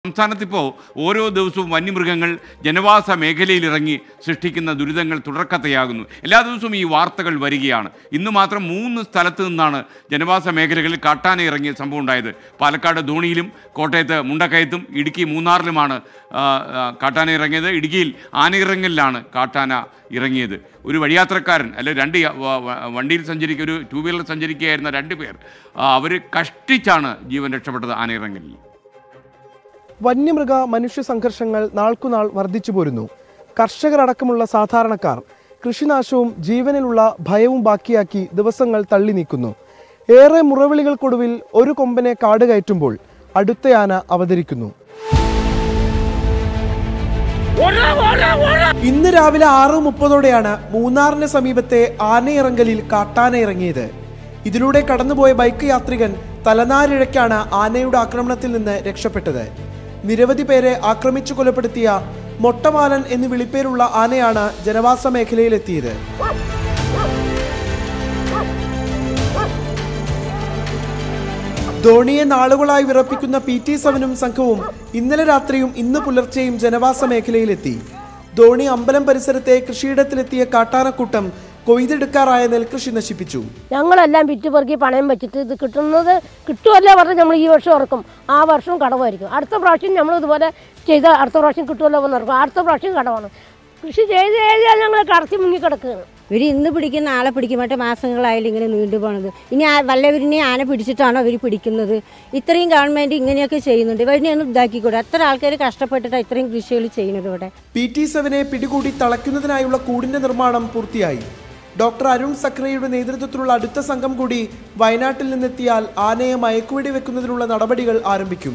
സംസ്ഥാനത്ത് ഇപ്പോൾ ഓരോ ദിവസവും വന്യമൃഗങ്ങൾ ജനവാസ മേഖലയിൽ ഇറങ്ങി സൃഷ്ടിക്കുന്ന ദുരിതങ്ങൾ തുടർക്കഥയാകുന്നു എല്ലാ ദിവസവും ഈ വാർത്തകൾ വരികയാണ് ഇന്ന് മാത്രം മൂന്ന് സ്ഥലത്ത് നിന്നാണ് ജനവാസ മേഖലകളിൽ കാട്ടാന ഇറങ്ങിയ സംഭവം ഉണ്ടായത് പാലക്കാട് ധോണിയിലും കോട്ടയത്ത് മുണ്ടക്കയത്തും ഇടുക്കി മൂന്നാറിലുമാണ് ആ, ആ, കാട്ടാന ഇറങ്ങിയത് ഇടുക്കിയിൽ ആനയിറങ്ങലിലാണ് കാട്ടാന ഇറങ്ങിയത് ഒരു വഴിയാത്രക്കാരൻ അല്ലെ രണ്ട് യ- വ- വ- വണ്ടിയിൽ സഞ്ചരിക്കുക ഒരു ടൂ വീലർ സഞ്ചരിക്കുകയായിരുന്ന രണ്ട് പേർ അവർ കഷ്ടിച്ചാണ് ജീവൻ രക്ഷപ്പെട്ടത് ആനയിറങ്ങലിൽ വന്യമൃഗ മനുഷ്യ സംഘർഷങ്ങൾ നാൾക്കുനാൾ വർദ്ധിച്ചു പോരുന്നു കർഷകരടക്കമുള്ള സാധാരണക്കാർ കൃഷിനാശവും ജീവനിലുള്ള ഭയവും ബാക്കിയാക്കി ദിവസങ്ങൾ തള്ളി നീക്കുന്നു ഏറെ മുറവിളികൾക്കൊടുവിൽ ഒരു കൊമ്പനെ കാട് കയറ്റുമ്പോൾ അടുത്തയാന അവതരിക്കുന്നു ഇന്ന് രാവിലെ ആറ് മുപ്പതോടെയാണ് മൂന്നാറിന് സമീപത്തെ ആനയിറങ്കലിൽ കാട്ടാന ഇറങ്ങിയത് ഇതിലൂടെ കടന്നുപോയ ബൈക്ക് യാത്രികൻ തലനാരിഴയ്ക്കാണ് ആനയുടെ ആക്രമണത്തിൽ നിന്ന് രക്ഷപ്പെട്ടത് നിരവധി പേരെ ആക്രമിച്ചു കൊലപ്പെടുത്തിയ മൊട്ടമാലൻ എന്ന് വിളിപ്പേരുള്ള ആനയാണ് ജനവാസ മേഖലയിലെത്തിയത് ധോണിയെ നാളുകളായി വിറപ്പിക്കുന്ന പി ടി സെവനും സംഘവും ഇന്നലെ രാത്രിയും ഇന്ന് പുലർച്ചെയും ജനവാസ മേഖലയിലെത്തി ധോണി അമ്പലം പരിസരത്തെ കൃഷിയിടത്തിലെത്തിയ കാട്ടാനക്കൂട്ടം കൊയ്തെടുക്കാറായ നെൽകൃഷി നശിപ്പിച്ചു ഞങ്ങളെല്ലാം വിറ്റ് പെറുക്കി പണയം വെച്ചിട്ട് ഇത് കിട്ടുന്നത് കിട്ടുമല്ലോ പറഞ്ഞ് നമ്മൾ ഈ വർഷം ഇറക്കും ആ വർഷവും കടമായിരിക്കും അടുത്ത പ്രാവശ്യം നമ്മൾ ഇതുപോലെ ചെയ്ത അടുത്ത പ്രാവശ്യം കിട്ടുമല്ലോ എന്ന് ഇറക്കും അടുത്ത പ്രാവശ്യം കടമാണ് കൃഷി ചെയ്ത് ചെയ്താൽ ഞങ്ങൾ കടത്തി മുങ്ങിക്കിടക്കുകയാണ് ഇവർ ഇന്ന് പിടിക്കുന്ന ആളെ പിടിക്കുമ്പോട്ട് മാസങ്ങളായാലും ഇങ്ങനെ നീണ്ടു പോണത് ഇനി ആ വല്ലവരിനെ ആന പിടിച്ചിട്ടാണോ ഇവർ പിടിക്കുന്നത് ഇത്രയും ഗവൺമെൻറ് ഇങ്ങനെയൊക്കെ ചെയ്യുന്നുണ്ട് ഇവരിനെ ഒന്ന് ഇതാക്കിക്കൂടെ എത്ര ആൾക്കാർ കഷ്ടപ്പെട്ടിട്ടാണ് ഇത്രയും കൃഷികൾ ചെയ്യുന്നത് ഇവിടെ പി ടി സെവനെ പിടികൂടി തളയ്ക്കുന്നതിനായുള്ള കൂടിന്റെ നിർമ്മാണം പൂർത്തിയായി ഡോക്ടർ അരുൺ സക്രയുടെ നേതൃത്വത്തിലുള്ള അടുത്ത സംഘം കൂടി വയനാട്ടിൽ നിന്നെത്തിയാൽ ആനയെ മയക്കുവെടി വെക്കുന്നതിനുള്ള നടപടികൾ ആരംഭിക്കും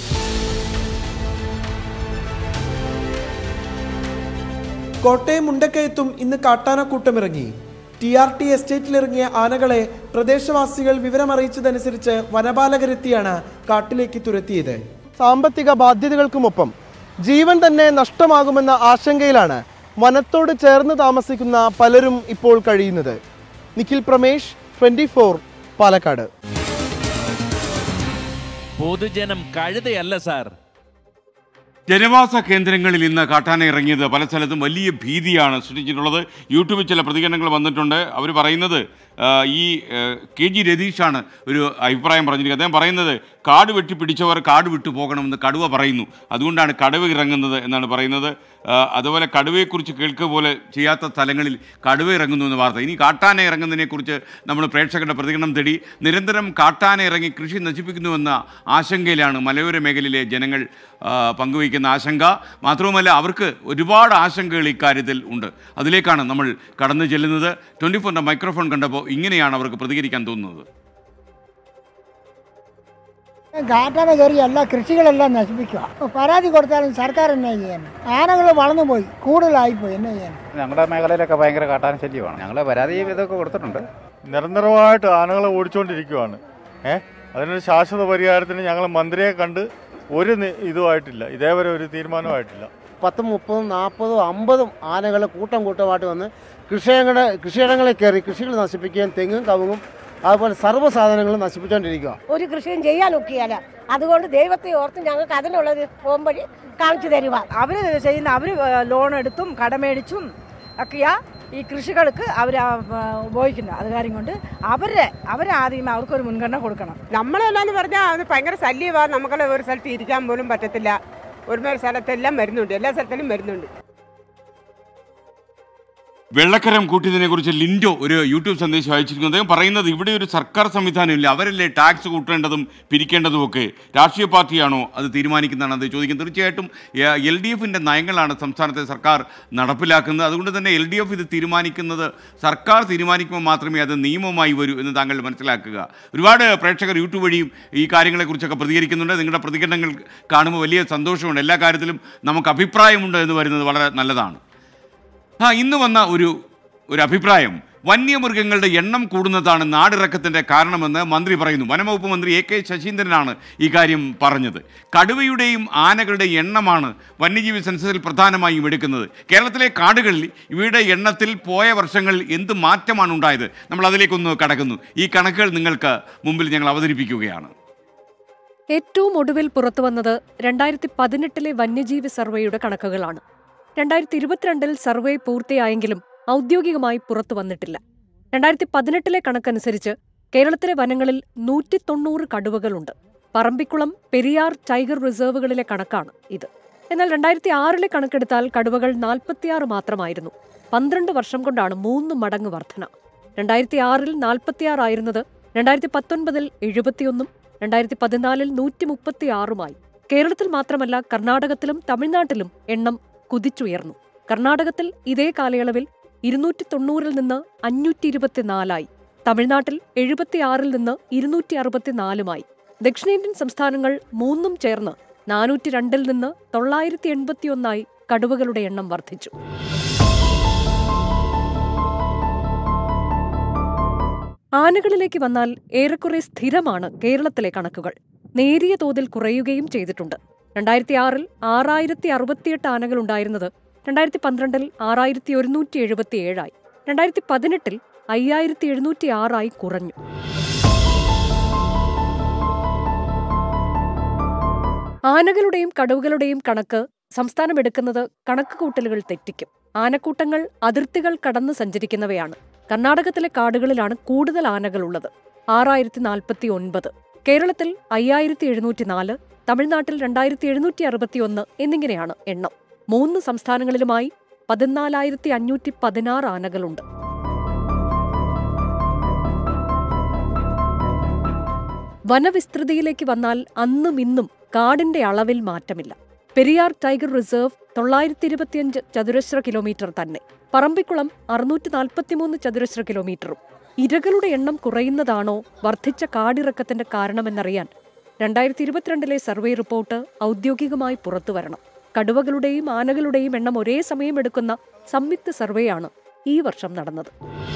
കോട്ടയം മുണ്ടക്കയത്തും ഇന്ന് കാട്ടാനക്കൂട്ടമിറങ്ങി ടി ആർ ടി എസ്റ്റേറ്റിലിറങ്ങിയ ആനകളെ പ്രദേശവാസികൾ വിവരമറിയിച്ചതനുസരിച്ച് വനപാലകരെത്തിയാണ് കാട്ടിലേക്ക് തുരത്തിയത് സാമ്പത്തിക ബാധ്യതകൾക്കുമൊപ്പം ജീവൻ തന്നെ നഷ്ടമാകുമെന്ന ആശങ്കയിലാണ് വനത്തോട് ചേർന്ന് താമസിക്കുന്ന പലരും ഇപ്പോൾ കഴിയുന്നത് നിഖിൽ പ്രമേഷ് ട്വന്റി പാലക്കാട് പൊതുജനം കഴുതയല്ല സാർ ജനവാസ കേന്ദ്രങ്ങളിൽ ഇന്ന് കാട്ടാന ഇറങ്ങിയത് പല സ്ഥലത്തും വലിയ ഭീതിയാണ് സൃഷ്ടിച്ചിട്ടുള്ളത് യൂട്യൂബിൽ ചില പ്രതികരണങ്ങൾ വന്നിട്ടുണ്ട് അവർ പറയുന്നത് ആ, ഈ ആ, കെ ജി രതീഷാണ് ഒരു അഭിപ്രായം പറഞ്ഞിരിക്കുന്നത് അദ്ദേഹം പറയുന്നത് കാട് വെട്ടി പിടിച്ചവർ കാട് വിട്ടു പോകണമെന്ന് കടുവ പറയുന്നു അതുകൊണ്ടാണ് കടുവ ഇറങ്ങുന്നത് എന്നാണ് പറയുന്നത് ആ, അതുപോലെ കടുവയെക്കുറിച്ച് കേൾക്കുക പോലെ ചെയ്യാത്ത സ്ഥലങ്ങളിൽ കടുവ ഇറങ്ങുന്നു എന്ന് വാർത്ത ഇനി കാട്ടാന ഇറങ്ങുന്നതിനെക്കുറിച്ച് നമ്മൾ പ്രേക്ഷകരുടെ പ്രതികരണം തേടി നിരന്തരം കാട്ടാന ഇറങ്ങി കൃഷി നശിപ്പിക്കുന്നുവെന്ന ആശങ്കയിലാണ് മലയോര മേഖലയിലെ ജനങ്ങൾ ആ, പങ്കുവയ്ക്കുന്ന ആശങ്ക മാത്രവുമല്ല അവർക്ക് ഒരുപാട് ആശങ്കകൾ ഇക്കാര്യത്തിൽ ഉണ്ട് അതിലേക്കാണ് നമ്മൾ കടന്നു ചെല്ലുന്നത് ട്വൻറ്റി ഫോറിൻ്റെ മൈക്രോഫോൺ കണ്ടപ്പോൾ ഇങ്ങനെയാണ് അവർക്ക് പ്രതികരിക്കാൻ തോന്നുന്നത് കാട്ടാന കയറി എല്ലാ കൃഷികളെല്ലാം നശിപ്പിക്കുക പരാതി കൊടുത്താലും സർക്കാർ എന്നാ ചെയ്യാൻ ആനകൾ വളർന്നുപോയി കൂടുതലായിപ്പോയി എന്നാ ചെയ്യാൻ ഞങ്ങളുടെ മേഖലയിലൊക്കെ ഭയങ്കര കാട്ടാന ശല്യമാണ് ഞങ്ങൾ പരാതി ഇതൊക്കെ കൊടുത്തിട്ടുണ്ട് നിരന്തരമായിട്ട് ആനകളെ ഓടിച്ചുകൊണ്ടിരിക്കുകയാണ് ഏ അതിനൊരു ശാശ്വത പരിഹാരത്തിന് ഞങ്ങൾ മന്ത്രിയെ കണ്ട് ഒരു നി- ഇതുമായിട്ടില്ല ഇതേവരെ ഒരു തീരുമാനമായിട്ടില്ല പത്തും മുപ്പതും നാൽപ്പതും അമ്പതും ആനകൾ കൂട്ടം കൂട്ടമായിട്ട് വന്ന് കൃഷിയുടെ കൃഷിയിടങ്ങളിൽ കയറി കൃഷികൾ നശിപ്പിക്കുകയും തെങ്ങും കവുങ്ങും അതുപോലെ സർവ്വ സാധനങ്ങളും നശിപ്പിച്ചുകൊണ്ടിരിക്കുക ഒരു കൃഷിയും ചെയ്യാൻ ഒക്കിയല്ല അതുകൊണ്ട് ദൈവത്തെ ഓർത്ത് ഞങ്ങൾക്ക് അതിനുള്ളത് പോകുമ്പോൾ കാണിച്ചു തരുക അവർ ചെയ്യുന്ന അവർ ലോൺ എടുത്തും കടമേടിച്ചും ഒക്കെയാ ഈ കൃഷികൾക്ക് അവർ ഉപയോഗിക്കുന്നത് അത് കാര്യം കൊണ്ട് അവരെ അവരെ ആദ്യം അവർക്കൊരു മുൻഗണന കൊടുക്കണം നമ്മളെല്ലാന്ന് പറഞ്ഞാൽ അത് ഭയങ്കര ശല്യമാണ് നമുക്കെല്ലാം ഒരു സ്ഥലത്ത് ഇരിക്കാൻ പോലും പറ്റത്തില്ല ഒരു സ്ഥലത്തെല്ലാം വരുന്നുണ്ട് എല്ലാ സ്ഥലത്തിലും വരുന്നുണ്ട് വെള്ളക്കരം കൂട്ടിയതിനെക്കുറിച്ച് ലിൻഡോ ഒരു യൂട്യൂബ് സന്ദേശം അയച്ചിരിക്കുന്നു അദ്ദേഹം പറയുന്നത് ഇവിടെ ഒരു സർക്കാർ സംവിധാനമില്ല അവരല്ലേ ടാക്സ് കൂട്ടേണ്ടതും പിരിക്കേണ്ടതും ഒക്കെ രാഷ്ട്രീയ പാർട്ടിയാണോ അത് തീരുമാനിക്കുന്നതാണ് അത് ചോദിക്കുന്നത് തീർച്ചയായിട്ടും എൽ ഡി എഫിൻ്റെ നയങ്ങളാണ് സംസ്ഥാനത്തെ സർക്കാർ നടപ്പിലാക്കുന്നത് അതുകൊണ്ട് തന്നെ എൽ ഡി എഫ് ഇത് തീരുമാനിക്കുന്നത് സർക്കാർ തീരുമാനിക്കുമ്പോൾ മാത്രമേ അത് നിയമമായി വരൂ എന്ന് താങ്കൾ മനസ്സിലാക്കുക ഒരുപാട് പ്രേക്ഷകർ യൂട്യൂബ് വഴിയും ഈ കാര്യങ്ങളെക്കുറിച്ചൊക്കെ പ്രതികരിക്കുന്നുണ്ട് നിങ്ങളുടെ പ്രതികരണങ്ങൾ കാണുമ്പോൾ വലിയ സന്തോഷമുണ്ട് എല്ലാ കാര്യത്തിലും നമുക്ക് അഭിപ്രായമുണ്ട് എന്ന് വരുന്നത് വളരെ നല്ലതാണ് ആ ഇന്ന് വന്ന ഒരു ഒരു അഭിപ്രായം വന്യമൃഗങ്ങളുടെ എണ്ണം കൂടുന്നതാണ് നാടിറക്കത്തിൻ്റെ കാരണമെന്ന് മന്ത്രി പറയുന്നു വനംവകുപ്പ് മന്ത്രി എ കെ ശശീന്ദ്രനാണ് ഈ കാര്യം പറഞ്ഞത് കടുവയുടെയും ആനകളുടെയും എണ്ണമാണ് വന്യജീവി സെൻസസിൽ പ്രധാനമായും എടുക്കുന്നത് കേരളത്തിലെ കാടുകളിൽ ഇവയുടെ എണ്ണത്തിൽ പോയ വർഷങ്ങളിൽ എന്ത് മാറ്റമാണ് ഉണ്ടായത് നമ്മൾ അതിലേക്കൊന്ന് കടക്കുന്നു ഈ കണക്കുകൾ നിങ്ങൾക്ക് മുമ്പിൽ ഞങ്ങൾ അവതരിപ്പിക്കുകയാണ് ഏറ്റവും ഒടുവിൽ പുറത്തുവന്നത് രണ്ടായിരത്തി പതിനെട്ടിലെ വന്യജീവി സർവേയുടെ കണക്കുകളാണ് രണ്ടായിരത്തി ഇരുപത്തിരണ്ടിൽ സർവേ പൂർത്തിയായെങ്കിലും ഔദ്യോഗികമായി പുറത്തു വന്നിട്ടില്ല രണ്ടായിരത്തി പതിനെട്ടിലെ കണക്കനുസരിച്ച് കേരളത്തിലെ വനങ്ങളിൽ നൂറ്റി തൊണ്ണൂറ് കടുവകളുണ്ട് പറമ്പിക്കുളം പെരിയാർ ടൈഗർ റിസർവുകളിലെ കണക്കാണ് ഇത് എന്നാൽ രണ്ടായിരത്തി ആറിലെ കണക്കെടുത്താൽ കടുവകൾ നാൽപ്പത്തിയാറ് മാത്രമായിരുന്നു പന്ത്രണ്ട് വർഷം കൊണ്ടാണ് മൂന്ന് മടങ്ങ് വർധന രണ്ടായിരത്തി ആറിൽ നാൽപ്പത്തിയാറായിരുന്നത് രണ്ടായിരത്തി പത്തൊൻപതിൽ എഴുപത്തിയൊന്നും രണ്ടായിരത്തി പതിനാലിൽ നൂറ്റി മുപ്പത്തിയാറുമായി കേരളത്തിൽ മാത്രമല്ല കർണാടകത്തിലും തമിഴ്നാട്ടിലും എണ്ണം കുതിച്ചുയർന്നു കർണാടകത്തിൽ ഇതേ കാലയളവിൽ ഇരുന്നൂറ്റി തൊണ്ണൂറിൽ നിന്ന് അഞ്ഞൂറ്റി ഇരുപത്തിനാലായി തമിഴ്നാട്ടിൽ എഴുപത്തിയാറിൽ നിന്ന് ഇരുന്നൂറ്റി അറുപത്തിനാലുമായി ദക്ഷിണേന്ത്യൻ സംസ്ഥാനങ്ങൾ മൂന്നും ചേർന്ന് നാനൂറ്റി രണ്ടിൽ നിന്ന് തൊള്ളായിരത്തി എൺപത്തിയൊന്നായി കടുവകളുടെ എണ്ണം വർദ്ധിച്ചു ആനകളിലേക്ക് വന്നാൽ ഏറെക്കുറെ സ്ഥിരമാണ് കേരളത്തിലെ കണക്കുകൾ നേരിയ തോതിൽ കുറയുകയും ചെയ്തിട്ടുണ്ട് രണ്ടായിരത്തി ആറിൽ ആറായിരത്തി അറുപത്തിയെട്ട് ആനകൾ ഉണ്ടായിരുന്നത് രണ്ടായിരത്തി പന്ത്രണ്ടിൽ ആറായിരത്തി ഒരുന്നൂറ്റി എഴുപത്തി ഏഴായി രണ്ടായിരത്തി പതിനെട്ടിൽ അയ്യായിരത്തി എഴുന്നൂറ്റി ആറായി കുറഞ്ഞു ആനകളുടെയും കടുവകളുടെയും കണക്ക് സംസ്ഥാനം എടുക്കുന്നത് കണക്ക് കൂട്ടലുകൾ തെറ്റിക്കും ആനക്കൂട്ടങ്ങൾ അതിർത്തികൾ കടന്ന് സഞ്ചരിക്കുന്നവയാണ് കർണാടകത്തിലെ കാടുകളിലാണ് കൂടുതൽ ആനകളുള്ളത് ആറായിരത്തി നാൽപ്പത്തി ഒൻപത് കേരളത്തിൽ അയ്യായിരത്തി എഴുന്നൂറ്റി നാല് തമിഴ്നാട്ടിൽ രണ്ടായിരത്തി എഴുന്നൂറ്റി അറുപത്തിയൊന്ന് എന്നിങ്ങനെയാണ് എണ്ണം മൂന്ന് സംസ്ഥാനങ്ങളിലുമായി പതിനാലായിരത്തി അഞ്ഞൂറ്റി പതിനാറ് ആനകളുണ്ട് വനവിസ്തൃതിയിലേക്ക് വന്നാൽ അന്നും ഇന്നും കാടിന്റെ അളവിൽ മാറ്റമില്ല പെരിയാർ ടൈഗർ റിസർവ് തൊള്ളായിരത്തി ഇരുപത്തിയഞ്ച് ചതുരശ്ര കിലോമീറ്റർ തന്നെ പറമ്പിക്കുളം അറുന്നൂറ്റി നാൽപ്പത്തിമൂന്ന് ചതുരശ്ര കിലോമീറ്ററും ഇരകളുടെ എണ്ണം കുറയുന്നതാണോ വർദ്ധിച്ച കാടിറക്കത്തിന്റെ കാരണമെന്നറിയാൻ രണ്ടായിരത്തി ഇരുപത്തിരണ്ടിലെ സർവേ റിപ്പോർട്ട് ഔദ്യോഗികമായി പുറത്തുവരണം കടുവകളുടെയും ആനകളുടെയും എണ്ണം ഒരേ സമയം എടുക്കുന്ന സംയുക്ത സർവേയാണ് ഈ വർഷം നടന്നത്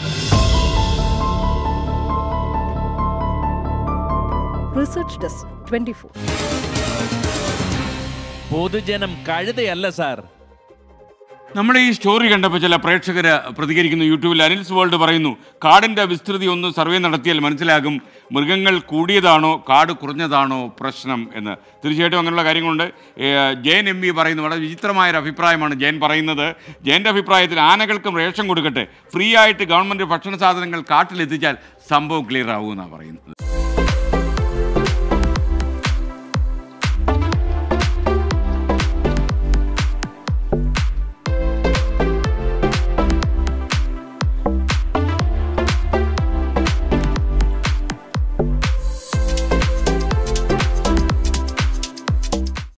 റിസർച്ച് ഡെസ്ക് ട്വന്റി ഫോർ പൊതുജനം കഴുതയല്ല സാർ നമ്മുടെ ഈ സ്റ്റോറി കണ്ടപ്പോൾ ചില പ്രേക്ഷകർ പ്രതികരിക്കുന്നു യൂട്യൂബിൽ അനിൽസ് വേൾഡ് പറയുന്നു കാടിൻ്റെ വിസ്തൃതി ഒന്ന് സർവേ നടത്തിയാൽ മനസ്സിലാകും മൃഗങ്ങൾ കൂടിയതാണോ കാട് കുറഞ്ഞതാണോ പ്രശ്നം എന്ന് തീർച്ചയായിട്ടും അങ്ങനെയുള്ള കാര്യങ്ങളുണ്ട് ഏഹ് ജയൻ എം വി പറയുന്നു വളരെ വിചിത്രമായൊരു അഭിപ്രായമാണ് ജയൻ പറയുന്നത് ജയൻ്റെ അഭിപ്രായത്തിൽ ആനകൾക്കും റേഷൻ കൊടുക്കട്ടെ ഫ്രീ ആയിട്ട് ഗവൺമെൻറ് ഭക്ഷണ സാധനങ്ങൾ കാട്ടിലെത്തിച്ചാൽ സംഭവം ക്ലിയർ ആകുമെന്നാണ് പറയുന്നത്